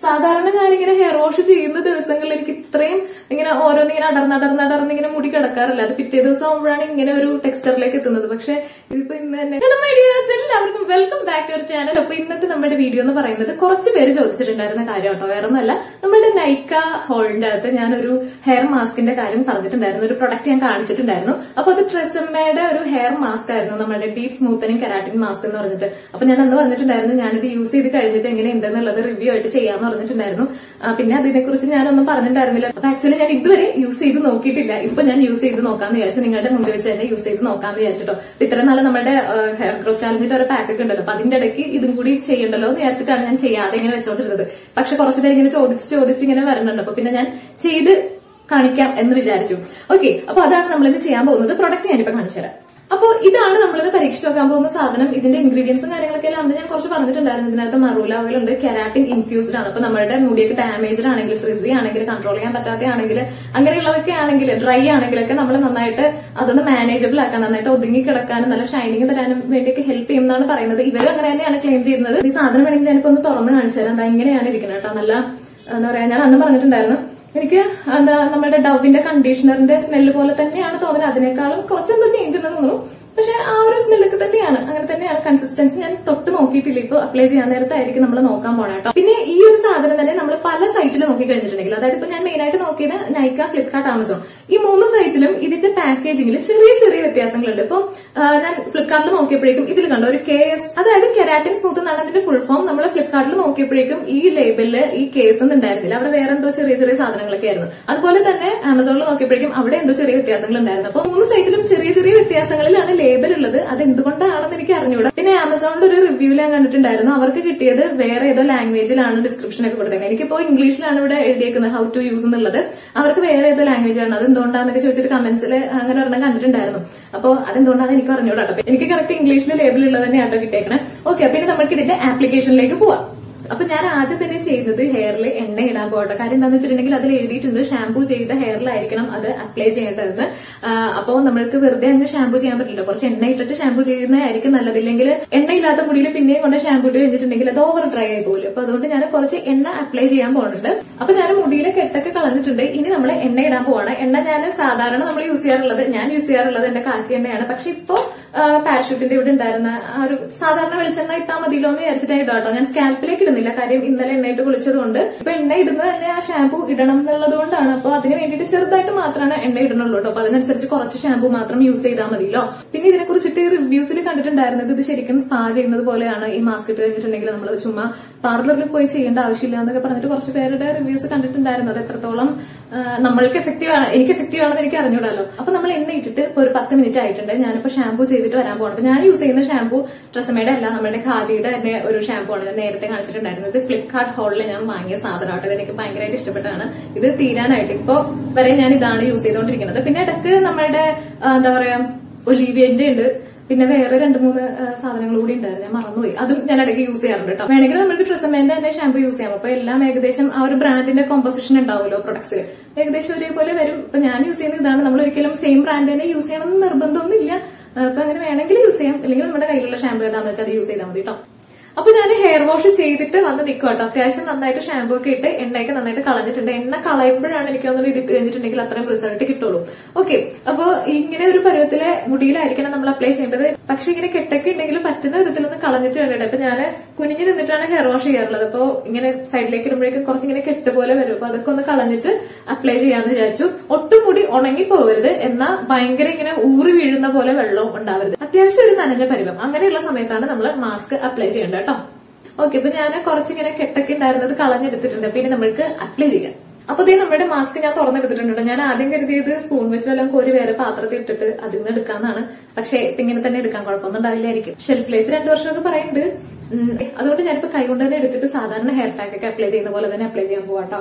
സാധാരണ ഞാനിങ്ങനെ hair wash ചെയ്യുന്ന ദിവസങ്ങളിൽ എനിക്ക് ഇത്രയും ഇങ്ങനെ ഓരോന്നിങ്ങനെ അടർന്ന് അടർന്ന് അടർന്ന് ഇങ്ങനെ മുടി കിടക്കാറില്ല അത് പിറ്റേ ദിവസം ആകുമ്പോഴാണ് ഇങ്ങനെ ഒരു ടെക്സ്ചറിലേക്ക് എത്തുന്നത് പക്ഷെ ഇതിപ്പോ ഇന്ന് തന്നെ ഹലോ മൈ ഡിയേഴ്സ് എല്ലാവർക്കും welcome back to our channel അപ്പൊ ഇന്നത്തെ നമ്മുടെ വീഡിയോ എന്ന് പറയുന്നത് കുറച്ച് പേര് ചോദിച്ചിട്ടുണ്ടായിരുന്ന കാര്യം കേട്ടോ വേറെ ഒന്നല്ല നമ്മുടെ നൈക്ക ഹോളിന്റെ അകത്ത് ഞാനൊരു ഹെയർ മാസ്കിന്റെ കാര്യം പറഞ്ഞിട്ടുണ്ടായിരുന്നു ഒരു പ്രൊഡക്റ്റ് ഞാൻ കാണിച്ചിട്ടുണ്ടായിരുന്നു അപ്പൊ അത് ട്രെസമ്മയുടെ ഒരു ഹെയർ മാസ്ക് ആയിരുന്നു നമ്മുടെ ഡീപ് സ്മൂത്തനിങ് കെരാറ്റിൻ മാസ്ക് എന്ന് പറഞ്ഞിട്ട് അപ്പൊ ഞാൻ അന്ന് പറഞ്ഞിട്ടുണ്ടായിരുന്നു ഞാനിത് യൂസ് ചെയ്ത് കഴിഞ്ഞിട്ട് എങ്ങനെ ഉണ്ടെന്നുള്ളത് റിവ്യൂ ആയിട്ട് ചെയ്യാന്ന് പറഞ്ഞിട്ടുണ്ടായിരുന്നു ആ, പിന്നെ അതിനെക്കുറിച്ച് ഞാനൊന്നും പറഞ്ഞിട്ടുണ്ടായിരുന്നില്ല അപ്പൊ ആക്ച്വലി ഞാൻ ഇതുവരെ യൂസ് ചെയ്ത് നോക്കിയിട്ടില്ല ഇപ്പൊ ഞാൻ യൂസ് ചെയ്ത് നോക്കാന്ന് വിചാരിച്ചു നിങ്ങളുടെ മുമ്പിൽ വെച്ച് തന്നെ യൂസ് ചെയ്ത് നോക്കാന്ന് വിചാരിച്ചിട്ടോ അപ്പൊ ഇത്രയും നാളെ നമ്മുടെ ഹെയർ ഗ്രോ ചാലഞ്ചിന്റെ ഒരു പാക്ക് ഒക്കെ ഉണ്ടല്ലോ അപ്പൊ അതിന്റെ ഇടയ്ക്ക് ഇതും കൂടി ചെയ്യണ്ടല്ലോ എന്ന് വിചാരിച്ചിട്ടാണ് ഞാൻ ചെയ്യാതെ ഇങ്ങനെ വെച്ചോണ്ടിരുന്നത് പക്ഷെ കുറച്ച് പേര് ഇങ്ങനെ ചോദിച്ച് ചോദിച്ച് ഇങ്ങനെ വരണുണ്ട് അപ്പൊ പിന്നെ ഞാൻ ചെയ്ത് കാണിക്കാം എന്ന് വിചാരിച്ചു ഓക്കെ അപ്പൊ അതാണ് നമ്മളിന്ന് ചെയ്യാൻ പോകുന്നത് പ്രൊഡക്റ്റ് ഞാനിപ്പോ കാണിച്ചു തരാം അപ്പോ ഇതാണ് നമ്മളിത് പരീക്ഷിച്ച് നോക്കാൻ പോകുന്ന സാധനം ഇതിന്റെ ഇൻഗ്രീഡിയൻസും കാര്യങ്ങളൊക്കെ അന്ന് ഞാൻ കുറച്ച് പറഞ്ഞിട്ടുണ്ടായിരുന്നു ഇതിനകത്ത് മറൂല ഓയിൽ ഉണ്ട് കെരാറ്റിൻ ഇൻഫ്യൂസ്ഡ് ആണ് അപ്പൊ നമ്മുടെ മുടിയൊക്കെ ഡാമേജ്ഡ് ആണെങ്കിൽ ഫ്രിസി ആണെങ്കിൽ കൺട്രോൾ ചെയ്യാൻ പറ്റാത്ത ആണെങ്കിൽ അങ്ങനെയുള്ളതൊക്കെ ആണെങ്കിൽ ഡ്രൈ ആണെങ്കിലൊക്കെ നമ്മൾ നന്നായിട്ട് അതൊന്ന് മാനേജബിൾ ആക്കാൻ നന്നായിട്ട് ഒതുങ്ങി കിടക്കാനും നല്ല ഷൈനിങ് തരാനും വേണ്ടിയൊക്കെ ഹെൽപ്പ് ചെയ്യുന്നതാണ് പറയുന്നത് ഇവരും അങ്ങനെ തന്നെയാണ് ക്ലെയിം ചെയ്യുന്നത് ഈ സാധനം വേണമെങ്കിൽ ഞാനിപ്പോ ഒന്ന് തുറന്ന് കാണിച്ചു തരാം എന്താ ഇങ്ങനെയാണ് ഇരിക്കുന്നത് കേട്ടോ നല്ല എന്താ പറയാ ഞാൻ അന്ന് പറഞ്ഞിട്ടുണ്ടായിരുന്നു എനിക്ക് എന്താ നമ്മുടെ ഡവിന്റെ കണ്ടീഷണറിന്റെ സ്മെല്ല് പോലെ തന്നെയാണ് തോന്നുന്നത് അതിനേക്കാളും കുറച്ചെന്തോ ചേഞ്ച് ഉണ്ടെന്ന് തോന്നുന്നു പക്ഷെ ആ ഒരു സ്മെല്ലൊക്കെ തന്നെയാണ് അങ്ങനെ തന്നെയാണ് കൺസിസ്റ്റൻസി ഞാൻ തൊട്ട് നോക്കിയിട്ടില്ല ഇപ്പൊ അപ്ലൈ ചെയ്യാൻ നേരത്തായിരിക്കും നമ്മൾ നോക്കാൻ പോണേ കേട്ടോ പിന്നെ ഈ ഒരു സാധനം തന്നെ നമ്മൾ പല സൈറ്റിൽ നോക്കി കഴിഞ്ഞിട്ടുണ്ടെങ്കിൽ അതായത് ഇപ്പൊ ഞാൻ മെയിൻ ആയിട്ട് നോക്കിയത് നൈക്ക ഫ്ലിപ്കാർട്ട് ആമസോൺ ഈ മൂന്ന് സൈറ്റിലും ഇതിന്റെ പാക്കേജിംഗിൽ ചെറിയ ചെറിയ വ്യത്യാസങ്ങളുണ്ട് ഇപ്പൊ ഞാൻ ഫ്ലിപ്കാർട്ടിൽ നോക്കിയപ്പോഴേക്കും ഇതിൽ കണ്ടോ ഒരു കെ എസ് അതായത് കെരാറ്റിൻ സ്മൂത്ത് എന്നാണ് അതിന്റെ ഫുൾ ഫോം നമ്മൾ ഫ്ലിപ്കാർട്ടിൽ നോക്കിയപ്പോഴേക്കും ഈ ലേബലില് ഈ കേസ് ഒന്നും ഉണ്ടായിരുന്നില്ല അവിടെ വേറെ എന്തോ ചെറിയ ചെറിയ സാധനങ്ങളൊക്കെ ആയിരുന്നു അതുപോലെ തന്നെ ആമസോണിൽ നോക്കിയപ്പോഴേക്കും അവിടെ എന്തോ ചെറിയ വ്യത്യാസങ്ങൾ ഉണ്ടായിരുന്നു അപ്പൊ മൂന്ന് സൈറ്റിലും ചെറിയ ചെറിയ വ്യത്യാസങ്ങളിലാണ് ലേബൽ ഉള്ളത് അത് എന്തുകൊണ്ടാണെന്ന് എനിക്ക് അറിഞ്ഞൂടാ പിന്നെ ആമസോണിന്റെ ഒരു റിവ്യൂ ഞാൻ കണ്ടിട്ടുണ്ടായിരുന്നു അവർക്ക് കിട്ടിയത് വേറെ ഏതോ ലാംഗ്വേജിലാണ് ഡിസ്ക്രിപ്ഷൻ ഒക്കെ കൊടുത്തത് എനിക്കിപ്പോ ഇംഗ്ലീഷിലാണ് ഇവിടെ എഴുതിയേക്കുന്നത് ഹൗ ടു യൂസ് എന്നുള്ളത് അവർക്ക് വേറെ ഏതോ ലാംഗ്വേജ് ആണ് അത് എന്തുകൊണ്ടാന്നൊക്കെ ചോദിച്ചിട്ട് കമന്റ്സിൽ അങ്ങനെ ഒരെണ്ണം കണ്ടിട്ടുണ്ടായിരുന്നു അപ്പൊ അതെന്തുകൊണ്ടാന്ന് എനിക്ക് അറിഞ്ഞൂടാ കേട്ടോ എനിക്ക് കറക്റ്റ് ഇംഗ്ലീഷിൽ ലേബിൾ ഉള്ളത് തന്നെയാണ് കേട്ടോ കിട്ടിയേക്കണേ ഓക്കെ പിന്നെ നമുക്ക് ഇതിന്റെ ആപ്ലിക്കേഷനിലേക്ക് പോവാം അപ്പൊ ഞാൻ ആദ്യം തന്നെ ചെയ്യുന്നത് ഹെയറിൽ എണ്ണ ഇടാൻ പോകട്ടെ കാര്യം എന്താണെന്ന് വെച്ചിട്ടുണ്ടെങ്കിൽ അതിൽ എഴുതിയിട്ടുണ്ട് ഷാമ്പൂ ചെയ്ത ഹെയറിലായിരിക്കണം അത് അപ്ലൈ ചെയ്യേണ്ടതെന്ന് അപ്പോൾ നമ്മൾക്ക് വെറുതെ അങ്ങ് ഷാമ്പൂ ചെയ്യാൻ പറ്റില്ല കുറച്ച് എണ്ണ ഇട്ടിട്ട് ഷാമ്പൂ ചെയ്യുന്നതായിരിക്കും നല്ലതില്ലെങ്കിൽ എണ്ണ ഇല്ലാത്ത മുടിയിൽ പിന്നെയും കൊണ്ട് ഷാമ്പൂ ഇട്ട് കഴിഞ്ഞിട്ടുണ്ടെങ്കിൽ അത് ഓവർ ഡ്രൈ ആയി പോകും അപ്പൊ അതുകൊണ്ട് ഞാൻ കുറച്ച് എണ്ണ അപ്ലൈ ചെയ്യാൻ പോകുന്നുണ്ട് അപ്പൊ ഞാൻ മുടിയിലെ കെട്ടൊക്കെ കളഞ്ഞിട്ടുണ്ട് ഇനി നമ്മൾ എണ്ണ ഇടാൻ പോവാണ് എണ്ണ ഞാൻ സാധാരണ നമ്മൾ യൂസ് ചെയ്യാറുള്ളത് ഞാൻ യൂസ് ചെയ്യാറുള്ളത് എന്റെ കാച്ചി എണ്ണയാണ് പക്ഷെ ഇപ്പോ പാരഷൂട്ടിന്റെ ഇവിടെ ഉണ്ടായിരുന്ന ആ ഒരു സാധാരണ വെളിച്ചെണ്ണ ഇട്ടാൽ മതിയല്ലോ എന്ന് വിചാരിച്ചിട്ടാണ് ഇടാം കേട്ടോ ഞാൻ സ്കാൽപ്പിലേക്ക് ഇടുന്നില്ല കാര്യം ഇന്നലെ എണ്ണയിട്ട് കുളിച്ചതുകൊണ്ട് ഇപ്പൊ എണ്ണ ഇടുന്നത് തന്നെ ആ ഷാമ്പു ഇടണം എന്നുള്ളത് കൊണ്ടാണ് അപ്പൊ അതിന് വേണ്ടിയിട്ട് ചെറുതായിട്ട് മാത്രമാണ് എണ്ണ ഇടണുള്ളൂ കേട്ടോ അപ്പൊ അതിനനുസരിച്ച് കുറച്ച് ഷാമ്പു മാത്രം യൂസ് ചെയ്താൽ മതിയല്ലോ പിന്നെ ഇതിനെ കുറിച്ചിട്ട് റിവ്യൂസിൽ കണ്ടിട്ടുണ്ടായിരുന്നത് ഇത് ശരിക്കും സ്പാ ചെയ്യുന്നത് പോലെയാണ് ഈ മാസ്ക് ഇട്ട് കഴിഞ്ഞിട്ടുണ്ടെങ്കിൽ നമ്മൾ ചുമ്മാ പാർലറിൽ പോയി ചെയ്യേണ്ട ആവശ്യമില്ല എന്നൊക്കെ പറഞ്ഞിട്ട് കുറച്ച് പേരുടെ റിവ്യൂസ് കണ്ടിട്ടുണ്ടായിരുന്നു അത് എത്രത്തോളം ആ, നമ്മൾക്ക് എഫക്റ്റീവ് ആണ് എനിക്ക് എഫക്റ്റീവ് ആണെന്ന് എനിക്ക് അറിഞ്ഞൂടാലോ അപ്പൊ നമ്മൾ എണ്ണ ഇട്ടിട്ട് ഇപ്പൊ ഒരു പത്ത് മിനിറ്റ് ആയിട്ടുണ്ട് ഞാനിപ്പോ ഷാമ്പൂ ചെയ്തിട്ട് വരാൻ പോകണം അപ്പൊ ഞാൻ യൂസ് ചെയ്യുന്ന ഷാമ്പൂ ട്രസമയുടെ അല്ല നമ്മുടെ ഖാദിയുടെ തന്നെ ഒരു ഷാമ്പൂ ആണ് ഞാൻ നേരത്തെ കാണിച്ചിട്ടുണ്ടായിരുന്നത് ഫ്ലിപ്കാർട്ട് ഹോളിൽ ഞാൻ വാങ്ങിയ സാധനമായിട്ട് ഇത് എനിക്ക് ഭയങ്കരമായിട്ട് ഇഷ്ടപ്പെട്ടാണ് ഇത് തീരാനായിട്ട് ഇപ്പൊ വരെ ഞാൻ ഇതാണ് യൂസ് ചെയ്തുകൊണ്ടിരിക്കുന്നത് പിന്നെ ഇടയ്ക്ക് നമ്മുടെ ആ, എന്താ പറയാ ഒലീവിയന്റെ ഉണ്ട് പിന്നെ വേറെ രണ്ട് മൂന്ന് ആ, സാധനങ്ങൾ കൂടി ഉണ്ടായിരുന്നു ഞാൻ മറന്നുപോയി അതും ഞാൻ ഇടയ്ക്ക് യൂസ് ചെയ്യാറുണ്ട് കേട്ടോ വേണമെങ്കിൽ നമുക്ക് ട്രിസമേന്റെ തന്നെ ഷാമ്പു യൂസ് ചെയ്യാം അപ്പൊ എല്ലാം ഏകദേശം ആ ഒരു ബ്രാൻഡിന്റെ കോമ്പോസിഷൻ ഉണ്ടാവുമല്ലോ പ്രൊഡക്ട്സ് ഏകദേശം ഒരേപോലെ വരും ഇപ്പൊ ഞാൻ യൂസ് ചെയ്യുന്നത് ഇതാണ് നമ്മൾ ഒരിക്കലും സെയിം ബ്രാൻഡ് തന്നെ യൂസ് ചെയ്യണമെന്ന് നിർബന്ധമൊന്നുമില്ല ആ, അപ്പൊ അങ്ങനെ വേണമെങ്കിൽ യൂസ് ചെയ്യാം അല്ലെങ്കിൽ നമ്മുടെ കയ്യിലുള്ള ഷാമ്പു ഏതാണെന്ന് വെച്ചാൽ അത് യൂസ് ചെയ്താൽ മതി കേട്ടോ അപ്പൊ ഞാൻ ഹെയർ വാഷ് ചെയ്തിട്ട് വന്ന് നിൽക്കും കേട്ടോ അത്യാവശ്യം നന്നായിട്ട് ഷാമ്പൂ ഒക്കെ ഇട്ട് എണ്ണയൊക്കെ നന്നായിട്ട് കളഞ്ഞിട്ടുണ്ട് എണ്ണ കളയുമ്പോഴാണ് എനിക്ക് തോന്നുന്നത് ഇത് ഇട്ട് കഴിഞ്ഞിട്ടുണ്ടെങ്കിൽ അത്രയും റിസൾട്ട് കിട്ടുള്ളൂ ഓക്കെ അപ്പൊ ഇങ്ങനെ ഒരു പരുവത്തിലെ മുടിയിലായിരിക്കണം നമ്മൾ അപ്ലൈ ചെയ്യേണ്ടത് പക്ഷെ ഇങ്ങനെ കെട്ടൊക്കെ ഉണ്ടെങ്കിൽ പറ്റുന്ന വിധത്തിലൊന്ന് കളഞ്ഞിട്ട് വേണ്ടത് അപ്പൊ ഞാൻ കുനിഞ്ഞു നിന്നിട്ടാണ് ഹെയർ വാഷ് ചെയ്യാറുള്ളത് അപ്പൊ ഇങ്ങനെ സൈഡിലേക്ക് ഇടുമ്പോഴേക്കും കുറച്ച് ഇങ്ങനെ കെട്ട് പോലെ വരും അപ്പൊ അതൊക്കെ ഒന്ന് കളഞ്ഞിട്ട് അപ്ലൈ ചെയ്യാന്ന് വിചാരിച്ചു ഒട്ടും മുടി ഉണങ്ങി പോകരുത് എന്നാൽ ഭയങ്കര ഇങ്ങനെ ഊറി വീഴുന്ന പോലെ വെള്ളവും ഉണ്ടാവരുത് അത്യാവശ്യം ഒരു നനഞ്ഞ പരുവം അങ്ങനെയുള്ള സമയത്താണ് നമ്മൾ മാസ്ക് അപ്ലൈ ചെയ്യേണ്ടത് കേട്ടോ ഓക്കെ അപ്പൊ ഞാൻ കുറച്ചിങ്ങനെ കെട്ടൊക്കെ ഉണ്ടായിരുന്നത് കളഞ്ഞെടുത്തിട്ടുണ്ട് പിന്നെ നമ്മൾക്ക് അപ്ലൈ ചെയ്യാം അപ്പൊ ഇതേ നമ്മുടെ മാസ്ക് ഞാൻ തുറന്നെടുത്തിട്ടുണ്ട് കേട്ടോ. ഞാൻ ആദ്യം കരുതിയത് സ്പൂൺ വെച്ച് വല്ലതും കോരി വേറെ പാത്രത്തിൽ ഇട്ടിട്ട് അതിൽ നിന്ന് എടുക്കാന്നാണ് പക്ഷെ ഇപ്പൊ ഇങ്ങനെ തന്നെ എടുക്കാൻ കുഴപ്പമൊന്നും ഉണ്ടാവില്ലായിരിക്കും ഷെൽഫ് ലൈഫ് രണ്ടു വർഷമൊക്കെ പറയുന്നുണ്ട് ഉം, അതുകൊണ്ട് ഞാനിപ്പോ കൈകൊണ്ട് തന്നെ എടുത്തിട്ട് സാധാരണ ഹെയർ പാക്ക് ഒക്കെ അപ്ലൈ ചെയ്യുന്ന പോലെ തന്നെ അപ്ലൈ ചെയ്യാൻ പോവാട്ടോ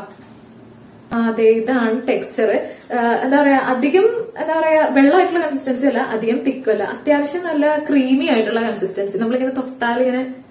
ആ, അതെ ഇതാണ് ടെക്സ്ചർ എന്താ പറയാ അധികം എന്താ പറയാ വെള്ളമായിട്ടുള്ള കൺസിസ്റ്റൻസി അല്ല അധികം തിക്കും അല്ല അത്യാവശ്യം നല്ല ക്രീമി ആയിട്ടുള്ള കൺസിസ്റ്റൻസി നമ്മളിങ്ങനെ തൊട്ടാൽ ഇങ്ങനെ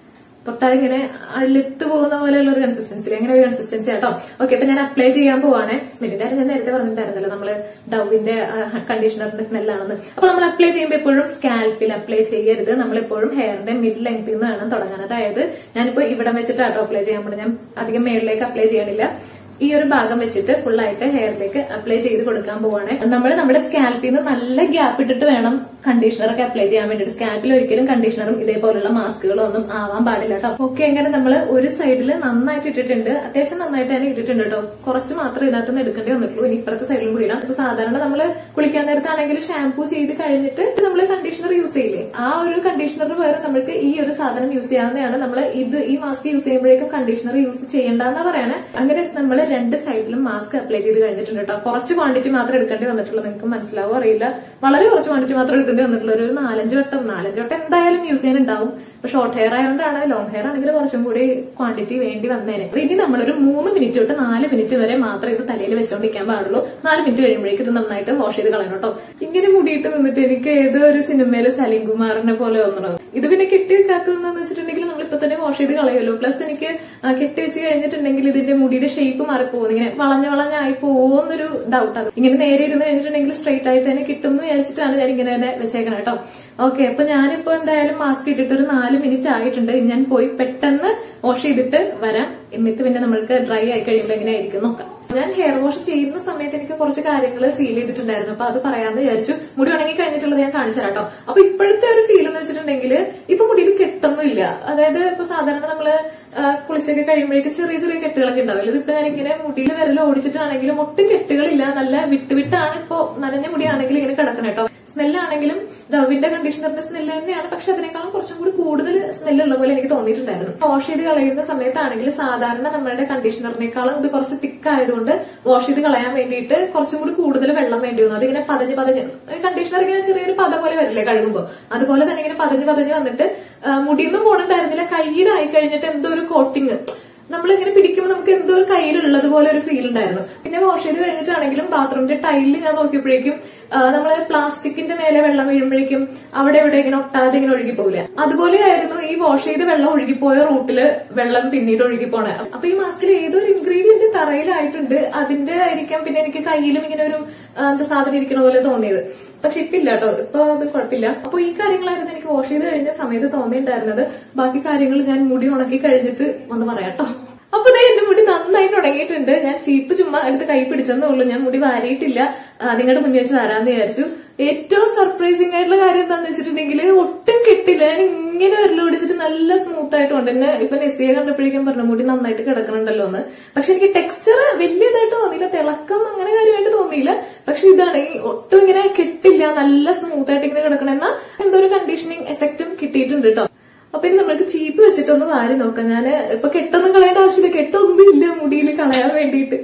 തൊട്ടാൽ ഇങ്ങനെ അഴുത്ത് പോകുന്ന പോലെയുള്ള ഒരു കൺസിസ്റ്റൻസി അങ്ങനെ ഒരു കൺസിസ്റ്റൻസി ആട്ടോ ഓക്കെ അപ്പൊ ഞാൻ അപ്ലൈ ചെയ്യാൻ പോവാണ് സ്മെല്ലിന്റെ കാര്യം ഞാൻ നേരത്തെ പറഞ്ഞിട്ടുണ്ടായിരുന്നല്ലോ നമ്മള് ഡവിന്റെ കണ്ടീഷണറിന്റെ സ്മെല്ലാണെന്ന് അപ്പൊ നമ്മൾ അപ്ലൈ ചെയ്യുമ്പോൾ എപ്പോഴും സ്കാൽപ്പിൽ അപ്ലൈ ചെയ്യരുത് നമ്മൾ എപ്പോഴും ഹെയറിന്റെ മിഡ് ലെങ്ത്തിൽ നിന്ന് വേണം തുടങ്ങാൻ അതായത് ഞാനിപ്പോ ഇവിടെ വെച്ചിട്ടാട്ടോ അപ്ലൈ ചെയ്യാൻ പോകുന്നത് ഞാൻ അധികം മേളിലേക്ക് അപ്ലൈ ചെയ്യണില്ല ഈ ഒരു ഭാഗം വെച്ചിട്ട് ഫുൾ ആയിട്ട് ഹെയറിലേക്ക് അപ്ലൈ ചെയ്ത് കൊടുക്കാൻ പോവാണ് നമ്മൾ നമ്മുടെ സ്കാൽപ്പിൽ നിന്ന് നല്ല ഗ്യാപ്പ് ഇട്ടിട്ട് വേണം കണ്ടീഷണർ ഒക്കെ അപ്ലൈ ചെയ്യാൻ വേണ്ടിട്ട് സ്കാൽപ്പിൽ ഒരിക്കലും കണ്ടീഷണറും ഇതേപോലുള്ള മാസ്കുകളും ഒന്നും ആവാൻ പാടില്ല കേട്ടോ ഓക്കെ എങ്ങനെ നമ്മൾ ഒരു സൈഡിൽ നന്നായിട്ട് ഇട്ടിട്ടുണ്ട് അത്യാവശ്യം നന്നായിട്ട് തന്നെ ഇട്ടിട്ടുണ്ട് കേട്ടോ കുറച്ച് മാത്രമേ ഇതിനകത്ത് നിന്ന് എടുക്കേണ്ടി വന്നിട്ടുള്ളൂ ഇനി ഇപ്പുറത്തെ സൈഡിലും കൂടി ഇടാം ഇപ്പൊ സാധാരണ നമ്മൾ കുളിക്കാൻ നേരത്താണെങ്കിൽ ഷാംപൂ ചെയ്ത് കഴിഞ്ഞിട്ട് നമ്മൾ കണ്ടീഷണർ യൂസ് ചെയ്യില്ലേ ആ ഒരു കണ്ടീഷണർ വേറെ നമുക്ക് ഈ ഒരു സാധനം യൂസ് ചെയ്യാവുന്നതാണ് നമ്മൾ ഇത് ഈ മാസ്ക് യൂസ് ചെയ്യുമ്പോഴേക്കും കണ്ടീഷണർ യൂസ് ചെയ്യേണ്ടെന്നാ പറയണേ അങ്ങനെ നമ്മൾ രണ്ട് സൈഡിലും മാസ്ക് അപ്ലൈ ചെയ്ത് കഴിഞ്ഞിട്ടുണ്ട് കേട്ടോ കുറച്ച് ക്വാണ്ടിറ്റി മാത്രം എടുക്കേണ്ടി വന്നിട്ടുള്ളൂ നിങ്ങൾക്ക് മനസ്സിലാവോ അറിയില്ല വളരെ കുറച്ച് ക്വാണ്ടിറ്റി മാത്രം എടുക്കേണ്ടി വന്നിട്ടുള്ളൂ ഒരു നാലഞ്ച് വട്ടം നാലഞ്ച് വട്ടം എന്തായാലും യൂസ് ചെയ്യാനുണ്ടാവും ഇപ്പൊ ഷോർട്ട് ഹെയർ ആയതുകൊണ്ടാണ് ലോങ് ഹെയർ ആണെങ്കിൽ കുറച്ചും കൂടി ക്വാണ്ടിറ്റി വേണ്ടി വന്നേനെ അപ്പൊ ഇനി നമ്മളൊരു മൂന്ന് മിനിറ്റ് തൊട്ട് നാല് മിനിറ്റ് വരെ മാത്രം ഇത് തലയിൽ വെച്ചോണ്ടിരിക്കാൻ പാടുള്ളൂ നാല് മിനിറ്റ് കഴിയുമ്പോഴേക്കും ഇത് നന്നായിട്ട് വാഷ് ചെയ്ത് കളയണം കേട്ടോ ഇങ്ങനെ മുടിയിട്ട് നിന്നിട്ട് എനിക്ക് ഏതോ ഒരു സിനിമയിലെ സലീം കുമാറിനെ പോലെ തോന്നണം ഇത് പിന്നെ കെട്ടി വെക്കാത്തതെന്ന് വെച്ചിട്ടുണ്ടെങ്കിൽ നമ്മൾ ഇപ്പൊ തന്നെ വാഷ് ചെയ്ത് കളയുമല്ലോ പ്ലസ് എനിക്ക് ആ, കെട്ടി വെച്ച് കഴിഞ്ഞിട്ടുണ്ടെങ്കിൽ ഇതിന്റെ മുടിയുടെ ഷേപ്പ് മാറിപ്പോകുന്നു ഇങ്ങനെ വളഞ്ഞ വളഞ്ഞായി പോകുന്നൊരു ഡൗട്ട് അത് ഇങ്ങനെ നേരെ ഇരുന്ന് കഴിഞ്ഞിട്ടുണ്ടെങ്കിൽ സ്ട്രെയിറ്റ് ആയിട്ട് തന്നെ കിട്ടും എന്ന് വിചാരിച്ചിട്ടാണ് ഞാൻ ഇങ്ങനെ തന്നെ വെച്ചേക്കണം കേട്ടോ ഓക്കെ അപ്പൊ ഞാനിപ്പോ എന്തായാലും മാസ്ക് ഇട്ടിട്ട് ഒരു നാല് മിനിറ്റ് ആയിട്ടുണ്ട് ഇനി ഞാൻ പോയി പെട്ടെന്ന് വാഷ് ചെയ്തിട്ട് വരാം എന്നിട്ട് പിന്നെ നമ്മൾക്ക് ഡ്രൈ ആയി കഴിയുമ്പോൾ എങ്ങനെയായിരിക്കും നോക്കാം ഞാൻ ഹെയർ വാഷ് ചെയ്യുന്ന സമയത്ത് എനിക്ക് കുറച്ച് കാര്യങ്ങൾ ഫീൽ ചെയ്തിട്ടുണ്ടായിരുന്നു അപ്പൊ അത് പറയാന്ന് വിചാരിച്ചു മുടി ഉണങ്ങി കഴിഞ്ഞിട്ടുള്ളത് ഞാൻ കാണിച്ചു തരാം കേട്ടോ അപ്പൊ ഇപ്പോഴത്തെ ഒരു ഫീൽ എന്ന് വെച്ചിട്ടുണ്ടെങ്കിൽ ഇപ്പൊ മുടിയിൽ കെട്ടൊന്നുമില്ല അതായത് ഇപ്പൊ സാധാരണ നമ്മള് ആ, കുളിച്ചൊക്കെ കഴിയുമ്പോഴേക്ക് ചെറിയ ചെറിയ കെട്ടുകളൊക്കെ ഉണ്ടാവില്ല ഇതിപ്പോ ഞാനിങ്ങനെ മുടിയിൽ വിരൽ ഓടിച്ചിട്ടാണെങ്കിലും ഒട്ടും കെട്ടുകളില്ല നല്ല വിട്ട് വിട്ടാണ് ഇപ്പൊ നനഞ്ഞ മുടിയാണെങ്കിൽ ഇങ്ങനെ കിടക്കണം കേട്ടോ സ്മെല്ലാണെങ്കിലും ഡവിന്റെ കണ്ടീഷണറിന്റെ സ്മെല്ല് തന്നെയാണ് പക്ഷെ അതിനേക്കാളും കുറച്ചും കൂടി കൂടുതൽ സ്മെല്ല് ഉള്ള പോലെ എനിക്ക് തോന്നിയിട്ടുണ്ടായിരുന്നു വാഷ് ചെയ്ത് കളയുന്ന സമയത്താണെങ്കിൽ സാധാരണ നമ്മളുടെ കണ്ടീഷണറിനേക്കാളും ഇത് കുറച്ച് തിക്ക് ആയതുകൊണ്ട് വാഷ് ചെയ്ത് കളയാൻ വേണ്ടിയിട്ട് കുറച്ചും കൂടി കൂടുതൽ വെള്ളം വേണ്ടി വന്നു അതിങ്ങനെ പതഞ്ഞ് പതഞ്ഞ് കണ്ടീഷണർ ഇങ്ങനെ ചെറിയൊരു പത പോലെ വരില്ലേ കഴുകുമ്പോൾ അതുപോലെ തന്നെ ഇങ്ങനെ പതഞ്ഞ് പതഞ്ഞ് വന്നിട്ട് ആ, മുടിയൊന്നും പോകണ്ടായിരുന്നില്ല കയ്യിലായി കഴിഞ്ഞിട്ട് എന്തോ ഒരു കോട്ടിങ് നമ്മളിങ്ങനെ പിടിക്കുമ്പോൾ നമുക്ക് എന്തോ ഒരു കയ്യിലുള്ളത് പോലെ ഒരു ഫീൽ ഉണ്ടായിരുന്നു പിന്നെ വാഷ് ചെയ്ത് കഴിഞ്ഞിട്ടാണെങ്കിലും ബാത്റൂമിന്റെ ടൈലിൽ ഞാൻ നോക്കിയപ്പോഴേക്കും ആ, നമ്മള് പ്ലാസ്റ്റിക്കിന്റെ മേലെ വെള്ളം വീഴുമ്പോഴേക്കും അവിടെ ഇവിടെ ഇങ്ങനെ ഒട്ടാതെ ഇങ്ങനെ ഒഴുകി പോകില്ല അതുപോലെയായിരുന്നു ഈ വാഷ് ചെയ്ത് വെള്ളം ഒഴുകിപ്പോയ റൂട്ടില് വെള്ളം പിന്നീട് ഒഴുകി പോണേ അപ്പൊ ഈ മാസ്കിൽ ഏതോ ഒരു ഇൻഗ്രീഡിയന്റ് തറയിലായിട്ടുണ്ട് അതിന്റെ ആയിരിക്കാം പിന്നെ എനിക്ക് കയ്യിലും ഇങ്ങനെ ഒരു ആ, എന്താ സാധനം ഇരിക്കണ പോലെ തോന്നിയത് പക്ഷെ ഇപ്പില്ല കേട്ടോ ഇപ്പൊ അത് കുഴപ്പമില്ല അപ്പൊ ഈ കാര്യങ്ങളായിരുന്നു എനിക്ക് വാഷ് ചെയ്ത് കഴിഞ്ഞ സമയത്ത് തോന്നിയിട്ടുണ്ടായിരുന്നത് ബാക്കി കാര്യങ്ങൾ ഞാൻ മുടി ഉണക്കി കഴിഞ്ഞിട്ട് വന്ന് പറയാട്ടോ അപ്പൊ ദേ എന്റെ മുടി നന്നായിട്ട് ഉണങ്ങിയിട്ടുണ്ട് ഞാൻ ചീപ്പ് ചുമ്മാ എടുത്ത് കൈ പിടിച്ചെന്നേ ഉള്ളൂ ഞാൻ മുടി വാരിയിട്ടില്ല ആ, നിങ്ങളുടെ മുന്നിൽ വെച്ച് വരാന്ന് വിചാരിച്ചു ഏറ്റവും സർപ്രൈസിംഗ് ആയിട്ടുള്ള കാര്യം എന്താന്ന് വെച്ചിട്ടുണ്ടെങ്കിൽ ഒട്ടും കെട്ടില്ല ഞാൻ ഇങ്ങനെ വിരൽ പിടിച്ചിട്ട് നല്ല സ്മൂത്ത് ആയിട്ട് ഉണ്ട് എന്നെ ഇപ്പൊ നെസിയെ കണ്ടപ്പോഴേക്കും പറഞ്ഞു മുടി നന്നായിട്ട് കിടക്കണുണ്ടല്ലോ എന്ന് പക്ഷെ എനിക്ക് ടെക്സ്ചർ വലിയതായിട്ട് തോന്നിയില്ല തിളക്കം അങ്ങനെ കാര്യമായിട്ട് തോന്നിയില്ല പക്ഷെ ഇതാണ് ഈ ഒട്ടും ഇങ്ങനെ കെട്ടില്ല നല്ല സ്മൂത്ത് ആയിട്ട് ഇങ്ങനെ കിടക്കണം എന്നാ എന്തോ ഒരു കണ്ടീഷനിങ് എഫക്റ്റും കിട്ടിയിട്ടുണ്ട് കേട്ടോ അപ്പൊ ഇനി നമ്മൾക്ക് ചീപ്പ് വെച്ചിട്ടൊന്ന് വാരി നോക്കാം ഞാൻ ഇപ്പൊ കെട്ടൊന്നും കളയേണ്ട ആവശ്യമില്ല കെട്ടൊന്നും ഇല്ല മുടിയിൽ കളയാൻ വേണ്ടിയിട്ട്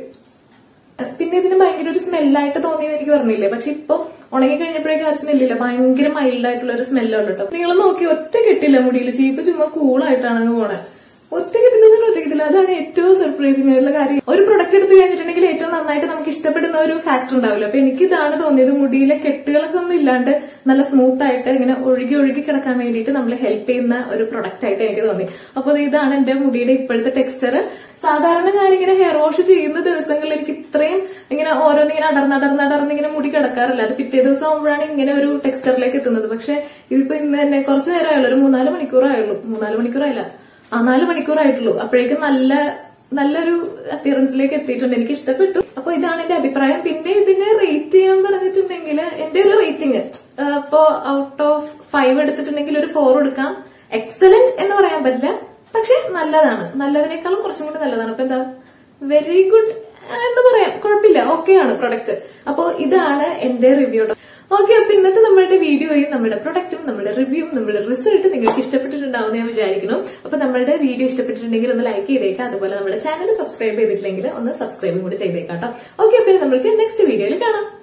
പിന്നെ ഇതിന് ഭയങ്കര ഒരു സ്മെല്ലായിട്ട് തോന്നിയെന്ന് എനിക്ക് പറഞ്ഞില്ലേ പക്ഷെ ഇപ്പൊ ഉണങ്ങി കഴിഞ്ഞപ്പോഴേക്കും ആ സ്മെല്ലില്ല ഭയങ്കര മൈൽഡ് ആയിട്ടുള്ള ഒരു സ്മെല്ലുള്ള കേട്ടോ നിങ്ങൾ നോക്കി ഒറ്റ കെട്ടില്ല മുടിയിൽ ചീപ്പ് ചുമ്മാ കൂളായിട്ടാണ് അങ്ങ് പോണേ ഒറ്റ കിട്ടുന്നതിന് ഒറ്റ കിട്ടില്ല അതാണ് ഏറ്റവും സർപ്രൈസിംഗ് ആയിട്ടുള്ള കാര്യം ഒരു പ്രൊഡക്റ്റ് എടുത്ത് കഴിഞ്ഞിട്ടുണ്ടെങ്കിൽ ഏറ്റവും നന്നായിട്ട് നമുക്ക് ഇഷ്ടപ്പെടുന്ന ഒരു ഫാക്ടർ ഉണ്ടാവില്ല അപ്പൊ എനിക്ക് ഇതാണ് തോന്നിയത് മുടിയിലെ കെട്ടുകളൊക്കെ ഒന്നും ഇല്ലാണ്ട് നല്ല സ്മൂത്ത് ആയിട്ട് ഇങ്ങനെ ഒഴുകി ഒഴുകി കിടക്കാൻ വേണ്ടിയിട്ട് നമ്മൾ ഹെൽപ്പ് ചെയ്യുന്ന ഒരു പ്രൊഡക്റ്റ് ആയിട്ട് എനിക്ക് തോന്നി അപ്പൊ ഇതാണ് എന്റെ മുടിയുടെ ഇപ്പോഴത്തെ ടെക്സ്ചർ സാധാരണ ഞാനിങ്ങനെ ഹെയർ വാഷ് ചെയ്യുന്ന ദിവസങ്ങളിൽ എനിക്ക് ഇത്രയും ഇങ്ങനെ ഓരോന്നിങ്ങനെ അടർന്ന് അടർന്ന് അടർന്ന് ഇങ്ങനെ മുടി കിടക്കാറില്ല അത് പിറ്റേ ദിവസം ആകുമ്പോഴാണ് ഇങ്ങനെ ഒരു ടെക്സ്ചറിലേക്ക് എത്തുന്നത് പക്ഷെ ഇതിപ്പോ ഇന്ന് തന്നെ കുറച്ച് നേരമായുള്ളൂ ഒരു മൂന്നാല് മണിക്കൂറായുള്ളൂ മൂന്നാല് മണിക്കൂറായില്ല ആ നാല് മണിക്കൂറായിട്ടുള്ളൂ അപ്പോഴേക്കും നല്ല നല്ലൊരു അപ്പിയറൻസിലേക്ക് എത്തിയിട്ടുണ്ട് എനിക്ക് ഇഷ്ടപ്പെട്ടു അപ്പൊ ഇതാണ് എന്റെ അഭിപ്രായം പിന്നെ ഇതിനെ റേറ്റ് ചെയ്യാൻ പറഞ്ഞിട്ടുണ്ടെങ്കിൽ എന്റെ ഒരു റേറ്റിംഗ് ഇപ്പോ ഔട്ട് ഓഫ് ഫൈവ് എടുത്തിട്ടുണ്ടെങ്കിൽ ഒരു ഫോർ എടുക്കാം എക്സലന്റ് എന്ന് പറയാൻ പറ്റില്ല പക്ഷെ നല്ലതാണ് നല്ലതിനേക്കാളും കുറച്ചും കൂടി നല്ലതാണ് അപ്പൊ എന്താ വെരി ഗുഡ് എന്ന് പറയാം കുഴപ്പമില്ല ഓക്കെയാണ് പ്രൊഡക്റ്റ് അപ്പോ ഇതാണ് എന്റെ റിവ്യൂ ഓക്കെ അപ്പൊ ഇന്നത്തെ നമ്മളുടെ വീഡിയോയും നമ്മുടെ പ്രൊഡക്റ്റും നമ്മുടെ റിവ്യൂവും നമ്മുടെ റിസൾട്ട് നിങ്ങൾക്ക് ഇഷ്ടപ്പെട്ടിട്ടുണ്ടാവും ഞാൻ വിചാരിക്കുന്നു അപ്പൊ നമ്മളുടെ വീഡിയോ ഇഷ്ടപ്പെട്ടിട്ടുണ്ടെങ്കിൽ ഒന്ന് ലൈക്ക് ചെയ്തേക്കാം അതുപോലെ നമ്മുടെ ചാനൽ സബ്സ്ക്രൈബ് ചെയ്തിട്ടില്ലെങ്കിൽ ഒന്ന് സബ്സ്ക്രൈബും കൂടി ചെയ്തേക്കാം കേട്ടോ ഓക്കെ അപ്പൊ നമുക്ക് നെക്സ്റ്റ് വീഡിയോയിൽ കാണാം